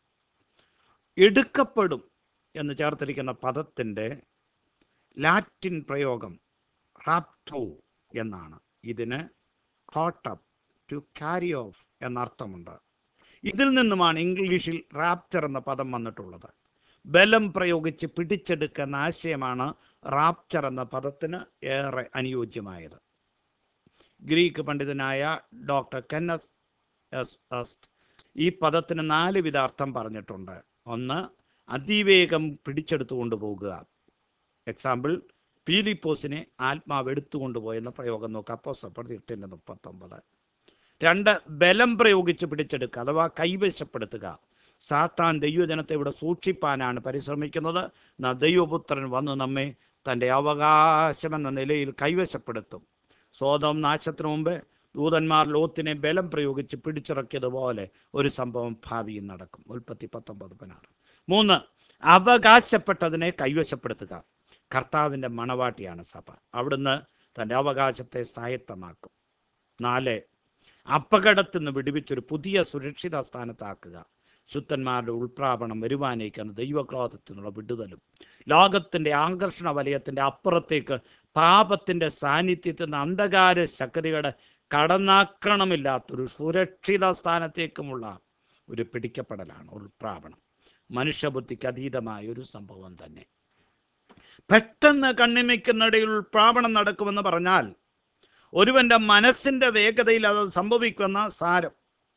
എടുക്കപ്പെടും എന്ന് ചേർത്തിരിക്കുന്ന പദത്തിൻ്റെ ലാറ്റിൻ പ്രയോഗം റാപ്റ്റോ എന്നാണ് ഇതിന് കോട്ടപ്പ് ടു ക്യാരി ഓഫ് എന്നർത്ഥമുണ്ട് ഇതിൽ നിന്നുമാണ് ഇംഗ്ലീഷിൽ റാപ്റ്റർ എന്ന പദം വന്നിട്ടുള്ളത് ബലം പ്രയോഗിച്ച് പിടിച്ചെടുക്കുന്ന ആശയമാണ് റാപ്ചർ എന്ന പദത്തിന് ഏറെ അനുയോജ്യമായത് ഗ്രീക്ക് പണ്ഡിതനായ ഡോക്ടർ കെന്നസ് എസ് എസ്റ്റ് ഈ പദത്തിന് നാല് വിധ അർത്ഥം പറഞ്ഞിട്ടുണ്ട് ഒന്ന് അതിവേഗം പിടിച്ചെടുത്തു കൊണ്ടുപോകുക എക്സാമ്പിൾ പീലിപ്പോസിനെ ആത്മാവ് എടുത്തുകൊണ്ടുപോയെന്ന പ്രയോഗം നോക്കുക അപ്പോസപ്പെടുത്തി എട്ടിൻ്റെ മുപ്പത്തൊമ്പത് രണ്ട് ബലം പ്രയോഗിച്ച് പിടിച്ചെടുക്കുക അഥവാ കൈവശപ്പെടുത്തുക സാത്താൻ ദൈവജനത്തെ ഇവിടെ സൂക്ഷിപ്പാനാണ് പരിശ്രമിക്കുന്നത് എന്നാൽ ദൈവപുത്രൻ വന്ന് നമ്മെ തൻ്റെ അവകാശമെന്ന നിലയിൽ കൈവശപ്പെടുത്തും സ്വതം നാശത്തിനു മുമ്പ് ദൂതന്മാർ ലോത്തിനെ ബലം പ്രയോഗിച്ച് പിടിച്ചിറക്കിയതുപോലെ ഒരു സംഭവം ഭാവിയിൽ നടക്കും ഉൽപ്പത്തി പത്തൊമ്പത് പതിനാറ് മൂന്ന് അവകാശപ്പെട്ടതിനെ കൈവശപ്പെടുത്തുക കർത്താവിൻ്റെ മണവാട്ടിയാണ് സഭ അവിടുന്ന് തൻ്റെ അവകാശത്തെ സ്വായത്തമാക്കും നാല് അപകടത്തിൽ നിന്ന് വിടുവിച്ചൊരു പുതിയ സുരക്ഷിത സ്ഥാനത്താക്കുക ശുദ്ധന്മാരുടെ ഉൾപ്രാപണം വരുവാനേക്കുന്ന ദൈവക്രോധത്തിനുള്ള വിടുതലും ലോകത്തിൻ്റെ ആകർഷണ വലയത്തിൻ്റെ അപ്പുറത്തേക്ക് പാപത്തിൻ്റെ സാന്നിധ്യത്തിൽ നിന്ന് അന്ധകാര ശക്തികളുടെ കടന്നാക്രമണമില്ലാത്തൊരു സുരക്ഷിത സ്ഥാനത്തേക്കുമുള്ള ഒരു പിടിക്കപ്പെടലാണ് ഉൾപ്രാപണം മനുഷ്യബുദ്ധിക്ക് അതീതമായ ഒരു സംഭവം തന്നെ പെട്ടെന്ന് കണ്ണിമയ്ക്കുന്നിടയിൽ ഉൾപ്രാപണം നടക്കുമെന്ന് പറഞ്ഞാൽ ഒരുവന്റെ മനസ്സിന്റെ വേഗതയിൽ അത് സംഭവിക്കുന്ന സാരം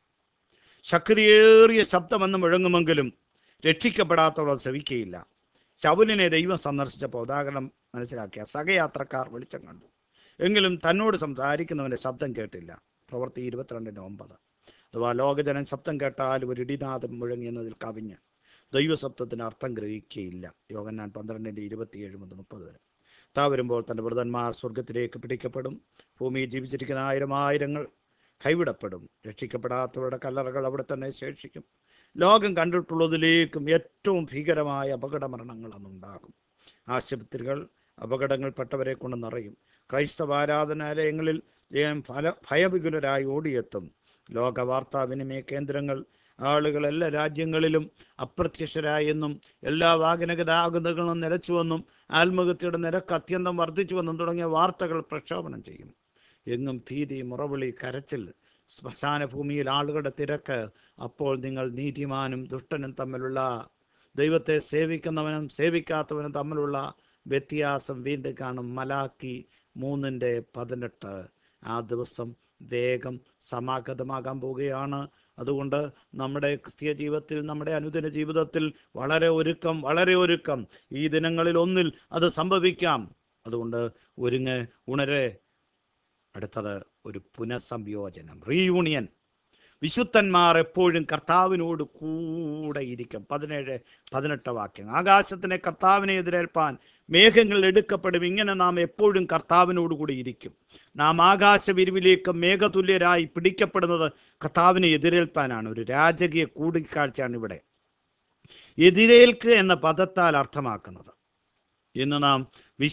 ശക്തിയേറിയ ശബ്ദമെന്ന് മുഴങ്ങുമെങ്കിലും രക്ഷിക്കപ്പെടാത്തവർ ശ്രവിക്കുകയില്ല ശൗലിനെ ദൈവം സന്ദർശിച്ചപ്പോൾ ഉദാഹരണം മനസ്സിലാക്കിയ സഹയാത്രക്കാർ വെളിച്ചം കണ്ടു എങ്കിലും തന്നോട് സംസാരിക്കുന്നവന്റെ ശബ്ദം കേട്ടില്ല പ്രവൃത്തി ഇരുപത്തിരണ്ടിന് ഒമ്പത് അഥവാ ലോകജനൻ ശബ്ദം കേട്ടാൽ ഒരു ഇടിനാദം മുഴങ്ങിയെന്നതിൽ കവിഞ്ഞ് ദൈവശബ്ദത്തിന് അർത്ഥം ഗ്രഹിക്കുകയില്ല യോഗന്നാൻ പന്ത്രണ്ടിൻ്റെ ഇരുപത്തിയേഴ് മുതൽ മുപ്പത് വരെ താ വരുമ്പോൾ തൻ്റെ വൃതന്മാർ സ്വർഗത്തിലേക്ക് പിടിക്കപ്പെടും ഭൂമിയിൽ ജീവിച്ചിരിക്കുന്ന ആയിരം ആയിരങ്ങൾ കൈവിടപ്പെടും രക്ഷിക്കപ്പെടാത്തവരുടെ കല്ലറകൾ അവിടെ തന്നെ ശേഷിക്കും ലോകം കണ്ടിട്ടുള്ളതിലേക്കും ഏറ്റവും ഭീകരമായ അപകട മരണങ്ങൾ അന്നുണ്ടാകും ആശുപത്രികൾ അപകടങ്ങൾപ്പെട്ടവരെ കൊണ്ട് നിറയും ക്രൈസ്തവ ആരാധനാലയങ്ങളിൽ ജയം ഫല ഭയവികുലരായി ഓടിയെത്തും ലോക വാർത്താവിനിമയ കേന്ദ്രങ്ങൾ ആളുകൾ എല്ലാ രാജ്യങ്ങളിലും അപ്രത്യക്ഷരായെന്നും എല്ലാ വാഹനഗതാഗതങ്ങളും നിലച്ചുവെന്നും ആത്മഹത്യയുടെ നിരക്ക് അത്യന്തം വർദ്ധിച്ചുവെന്നും തുടങ്ങിയ വാർത്തകൾ പ്രക്ഷോഭനം ചെയ്യും എങ്ങും ഭീതി മുറവിളി കരച്ചിൽ ശ്മശാന ഭൂമിയിൽ ആളുകളുടെ തിരക്ക് അപ്പോൾ നിങ്ങൾ നീതിമാനും ദുഷ്ടനും തമ്മിലുള്ള ദൈവത്തെ സേവിക്കുന്നവനും സേവിക്കാത്തവനും തമ്മിലുള്ള വ്യത്യാസം വീണ്ടും കാണും മലാക്കി മൂന്നിൻ്റെ പതിനെട്ട് ആ ദിവസം വേഗം സമാഗതമാകാൻ പോവുകയാണ് അതുകൊണ്ട് നമ്മുടെ ക്രിസ്തീയ ജീവിതത്തിൽ നമ്മുടെ അനുദിന ജീവിതത്തിൽ വളരെ ഒരുക്കം വളരെ ഒരുക്കം ഈ ദിനങ്ങളിൽ ഒന്നിൽ അത് സംഭവിക്കാം അതുകൊണ്ട് ഒരുങ്ങ് ഉണരെ അടുത്തത് ഒരു പുനഃസംയോജനം റീയൂണിയൻ വിശുദ്ധന്മാർ എപ്പോഴും കർത്താവിനോട് കൂടെ ഇരിക്കും പതിനേഴ് പതിനെട്ട് വാക്യം ആകാശത്തിനെ കർത്താവിനെ എതിരേൽപ്പാൻ മേഘങ്ങൾ എടുക്കപ്പെടും ഇങ്ങനെ നാം എപ്പോഴും കർത്താവിനോട് കൂടി ഇരിക്കും നാം ആകാശവിരിവിലേക്ക് മേഘതുല്യരായി പിടിക്കപ്പെടുന്നത് കർത്താവിനെ എതിരേൽപ്പാനാണ് ഒരു രാജകീയ കൂടിക്കാഴ്ചയാണ് ഇവിടെ എതിരേൽക്കുക എന്ന പദത്താൽ അർത്ഥമാക്കുന്നത് ഇന്ന് നാം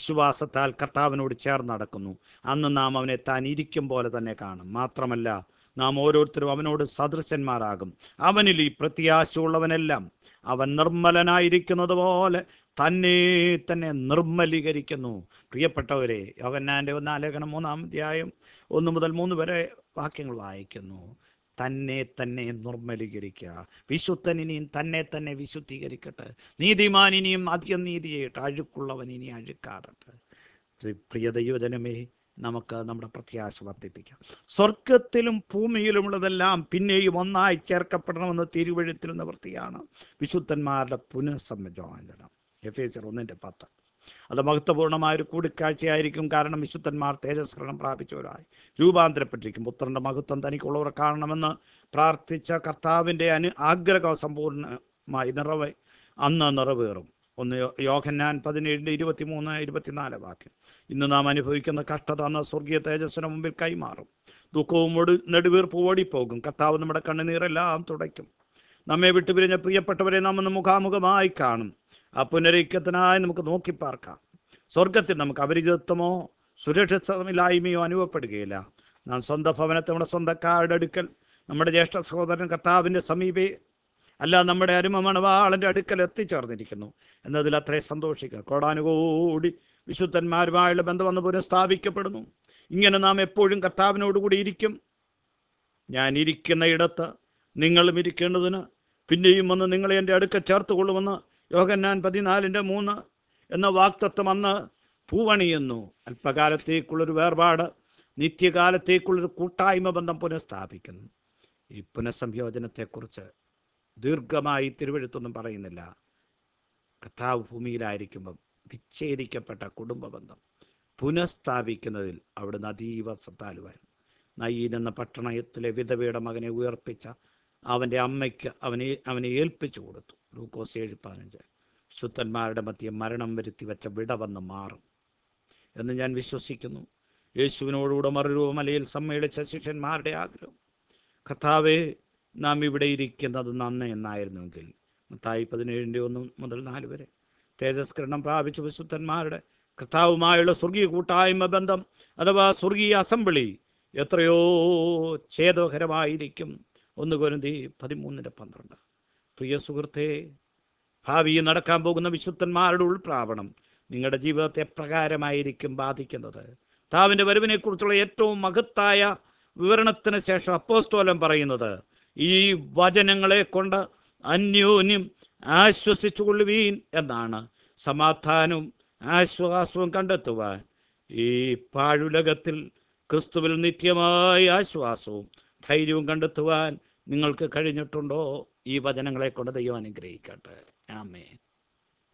വിശ്വാസത്താൽ കർത്താവിനോട് ചേർന്ന് നടക്കുന്നു അന്ന് നാം അവനെ താൻ ഇരിക്കും പോലെ തന്നെ കാണും മാത്രമല്ല നാം ഓരോരുത്തരും അവനോട് സദൃശന്മാരാകും അവനിൽ ഈ പ്രത്യാശയുള്ളവനെല്ലാം അവൻ നിർമ്മലനായിരിക്കുന്നത് പോലെ തന്നെ തന്നെ നിർമ്മലീകരിക്കുന്നു പ്രിയപ്പെട്ടവരെ യോഗന്നാൻ്റെ ഒന്നാം ലേഖനം മൂന്നാം അധ്യായം ഒന്ന് മുതൽ മൂന്ന് വരെ വാക്യങ്ങൾ വായിക്കുന്നു തന്നെ തന്നെ നിർമ്മലീകരിക്കുക വിശുദ്ധൻ ഇനിയും തന്നെ തന്നെ വിശുദ്ധീകരിക്കട്ടെ നീതിമാൻ ഇനിയും അധികം നീതി ചെയ്യട്ടെ അഴുക്കുള്ളവൻ ഇനി അഴുക്കാടട്ടെ പ്രി- പ്രിയ ദൈവജനമേ നമുക്ക് നമ്മുടെ പ്രത്യാശ വർദ്ധിപ്പിക്കാം സ്വർഗത്തിലും ഭൂമിയിലുമുള്ളതെല്ലാം പിന്നെയും ഒന്നായി ചേർക്കപ്പെടണമെന്ന് തിരുവഴുത്തിൽ നിവൃത്തിയാണ് വിശുദ്ധന്മാരുടെ പുനഃസംയോജനം എഫ് എസ് ഒന്നിൻ്റെ പത്ത് അത് മഹത്വപൂർണ്ണമായ ഒരു കൂടിക്കാഴ്ചയായിരിക്കും കാരണം വിശുദ്ധന്മാർ തേജസ്കരണം പ്രാപിച്ചവരായി രൂപാന്തരപ്പെട്ടിരിക്കും പുത്രന്റെ മഹത്വം തനിക്കുള്ളവർ കാണണമെന്ന് പ്രാർത്ഥിച്ച കർത്താവിൻ്റെ അനു ആഗ്രഹം സമ്പൂർണ്ണമായി നിറവെ അന്ന് നിറവേറും ഒന്ന് യോ- യോഹന്നാൻ പതിനേഴിൻ്റെ ഇരുപത്തിമൂന്ന് ഇരുപത്തിനാല് വാക്യം ഇന്ന് നാം അനുഭവിക്കുന്ന കഷ്ടത അന്ന് സ്വർഗീയ തേജസ്സിന് മുമ്പിൽ കൈമാറും ദുഃഖവും ഒടു നെടുവീർപ്പ് ഓടിപ്പോകും കർത്താവ് നമ്മുടെ കണ്ണുനീരെല്ലാം തുടയ്ക്കും നമ്മെ വിട്ടുപിരിഞ്ഞ പ്രിയപ്പെട്ടവരെ നാം ഒന്ന് മുഖാമുഖമായി കാണും ആ പുനരൈക്യത്തിനായി നമുക്ക് നോക്കിപ്പാർക്കാം സ്വർഗത്തിൽ നമുക്ക് അപരിചിതത്വമോ സുരക്ഷിതമില്ലായ്മയോ അനുഭവപ്പെടുകയില്ല നാം സ്വന്തം ഭവനത്തെ നമ്മുടെ സ്വന്തക്കാരുടെ അടുക്കൽ നമ്മുടെ ജ്യേഷ്ഠ സഹോദരൻ കർത്താവിൻ്റെ സമീപേ അല്ല നമ്മുടെ അരുമ മണവാളൻ്റെ അടുക്കൽ എത്തിച്ചേർന്നിരിക്കുന്നു എന്നതിൽ അത്രയും സന്തോഷിക്കുക കോടാനുകൂടി വിശുദ്ധന്മാരുമായുള്ള ബന്ധം വന്ന് പുനഃസ്ഥാപിക്കപ്പെടുന്നു ഇങ്ങനെ നാം എപ്പോഴും കർത്താവിനോടുകൂടി ഇരിക്കും ഞാൻ ഇരിക്കുന്ന ഇടത്ത് നിങ്ങളും ഇരിക്കേണ്ടതിന് പിന്നെയും വന്ന് നിങ്ങളെ എൻ്റെ അടുക്ക ചേർത്ത് കൊള്ളുമെന്ന് യോഹന്നാൻ പതിനാലിൻ്റെ മൂന്ന് എന്ന വാക്തത്വം അന്ന് പൂവണിയുന്നു അല്പകാലത്തേക്കുള്ളൊരു വേർപാട് നിത്യകാലത്തേക്കുള്ളൊരു കൂട്ടായ്മ ബന്ധം പുനഃസ്ഥാപിക്കുന്നു ഈ പുനഃസംയോജനത്തെക്കുറിച്ച് ദീർഘമായി തിരുവഴുത്തൊന്നും പറയുന്നില്ല കർത്താവ് ഭൂമിയിലായിരിക്കുമ്പം വിച്ഛേദിക്കപ്പെട്ട കുടുംബ ബന്ധം പുനഃസ്ഥാപിക്കുന്നതിൽ അവിടുന്ന് അതീവ ശ്രദ്ധാലുവായിരുന്നു നയീൻ എന്ന പട്ടണത്തിലെ വിധവയുടെ മകനെ ഉയർപ്പിച്ച അവൻ്റെ അമ്മയ്ക്ക് അവനെ അവനെ ഏൽപ്പിച്ചു കൊടുത്തു ലൂക്കോസ് ഏഴ് പതിനഞ്ച് ശുദ്ധന്മാരുടെ മധ്യം മരണം വരുത്തി വെച്ച വിട വന്ന് മാറും എന്ന് ഞാൻ വിശ്വസിക്കുന്നു യേശുവിനോടുകൂടെ മറുരൂപമലയിൽ സമ്മേളിച്ച ശിഷ്യന്മാരുടെ ആഗ്രഹം കർത്താവേ നാം ഇവിടെ ഇരിക്കുന്നത് നന്ന് എന്നായിരുന്നുവെങ്കിൽ മത്തായി പതിനേഴിൻ്റെ ഒന്ന് മുതൽ നാല് വരെ തേജസ്കരണം പ്രാപിച്ച വിശുദ്ധന്മാരുടെ കർത്താവുമായുള്ള സ്വർഗീയ കൂട്ടായ്മ ബന്ധം അഥവാ സ്വർഗീയ അസംബ്ലി എത്രയോ ഛേദകരമായിരിക്കും ഒന്ന് കുരുന്തി പതിമൂന്നിൻ്റെ പന്ത്രണ്ട് പ്രിയ സുഹൃത്തേ ഭാവിയിൽ നടക്കാൻ പോകുന്ന വിശുദ്ധന്മാരുടെ ഉൾപ്രാവണം നിങ്ങളുടെ ജീവിതത്തെ എപ്രകാരമായിരിക്കും ബാധിക്കുന്നത് താവിൻ്റെ വരവിനെക്കുറിച്ചുള്ള ഏറ്റവും മഹത്തായ വിവരണത്തിന് ശേഷം അപ്പോസ്തോലം പറയുന്നത് ഈ വചനങ്ങളെ കൊണ്ട് അന്യോന്യം ആശ്വസിച്ചുകൊള്ളുവീൻ എന്നാണ് സമാധാനവും ആശ്വാസവും കണ്ടെത്തുവാൻ ഈ പാഴുലകത്തിൽ ക്രിസ്തുവിൽ നിത്യമായ ആശ്വാസവും ധൈര്യവും കണ്ടെത്തുവാൻ നിങ്ങൾക്ക് കഴിഞ്ഞിട്ടുണ്ടോ ഈ വചനങ്ങളെ കൊണ്ട് ദൈവം അനുഗ്രഹിക്കട്ടെ ആമേ